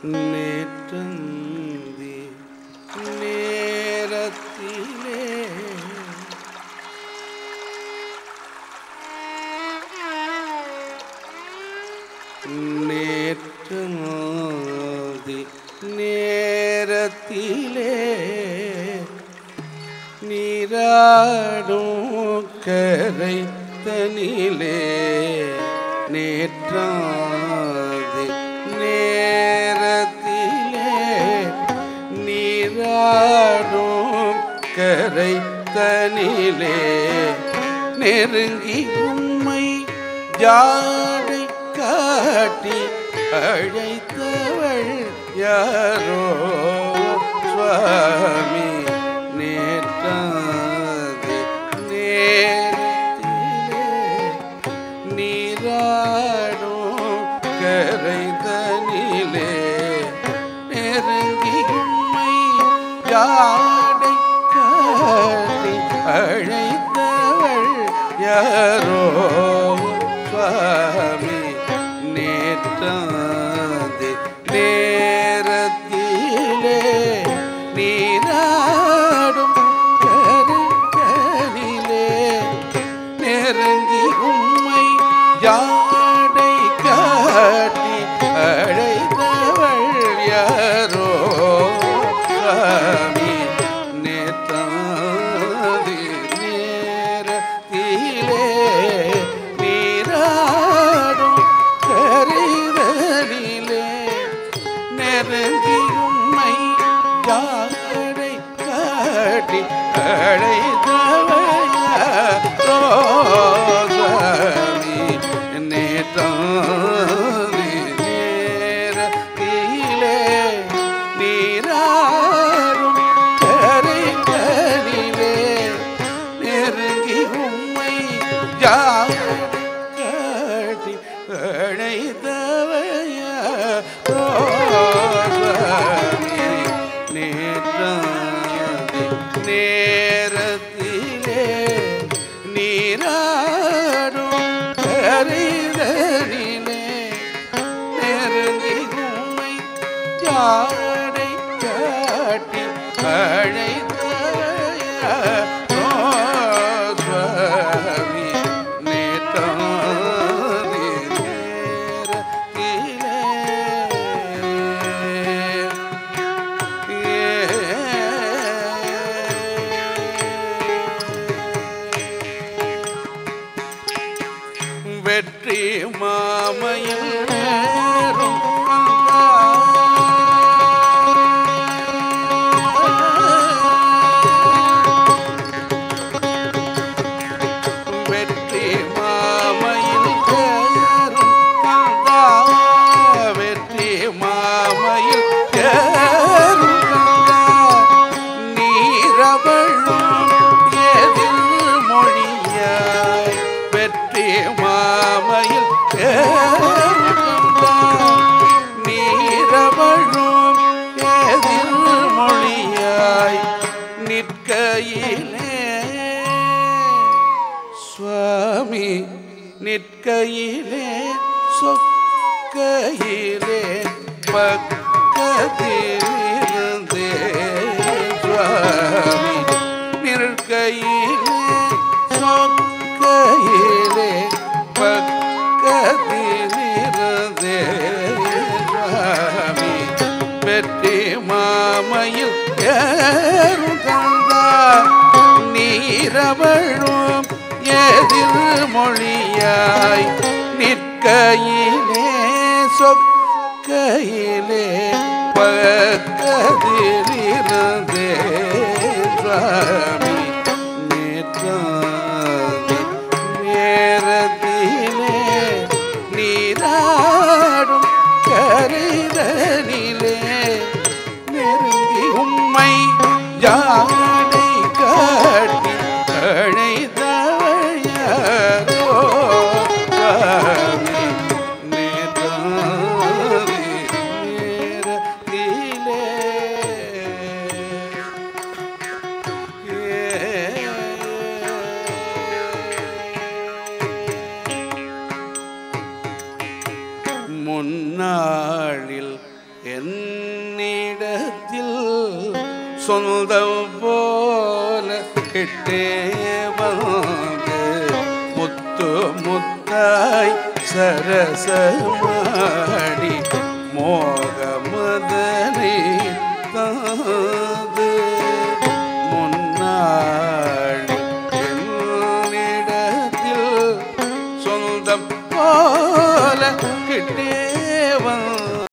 நேற்றந்தி நேரத்திலே நேற்றந்தி நேரத்திலே நீராடும் கரை தனிலே நேற்றாதி நேரத்திலே நீராடும் கரை தனிலே நெருங்கி உம்மை ஜாடை காட்டி அழைத்தவள் யாரோ சுவாமி நேற்றாதி நேரத்திலே நீராடும் கரைதனிலே நெருங்கி உம்மை யாடை காட்டி அழைத்தவள் யாரோ சுவாமி நேற்றாதி நேரத்திலே நீராடும் கருக்கனிலே நெருங்கி உம்மை யாடை காட்டி அழைத்தவள் யாரோ சாமி நேத்தாதி நேரத்திலே நீராடும் கரிதலிலே நெருங்கி உம்மை யாடை காட்டி அழைத்தவையாரோ சாமி நேத்தாதி நேரத்திலே நீராடும் கரைகளிலே நெருங்கி உம்மை யாடி அழைத்தவையாரோ சாமி நேற்றாதி நேரத்திலே நீராடும் கரிதனிலே நெருங்கி உம்மை யாடை காட்டி அழைத்தவையாரோ சுவாமி நேத்தாதி நேரத்திலே வெற்றி மாமையில் நேரும் வெற்றி மாமையில் சேரும் கந்தா வெற்றி மாமையில் சேரும் கந்தா நீரவழும் எதில் மொழியாய் வெற்றி மாமையில் சேரும் கந்தா நீரவழும் எதில் மொழியாய் நிற்கையிலே சுவாமி நிற்கையிலே சொக்கையிலே பக்கத்திலிருந்தே சுவாமி நிற்கையிலே சொக்கையிலே பக்கத்திலிருந்தே சுவாமி வெற்றி மாமையில் ஏறும் தந்தா நீரவழும் எதிர் மொழியாய் நிற்கையிலே சொக்கையிலே பக்கத்திலிருந்தே சுவாமி நேற்றாதி நேரத்திலே நீராடும் கரைதனிலே நெருங்கி உம்மை யானை காட்டி அழைத்தவையாரோ சாமி நேதாதி நேரத்திலே முன்னாளில் என்னிடத்தில் சொந்தம் போல கிட்டே வந்து முத்து முத்தாய் சரசமாடி மோகமதனை தான்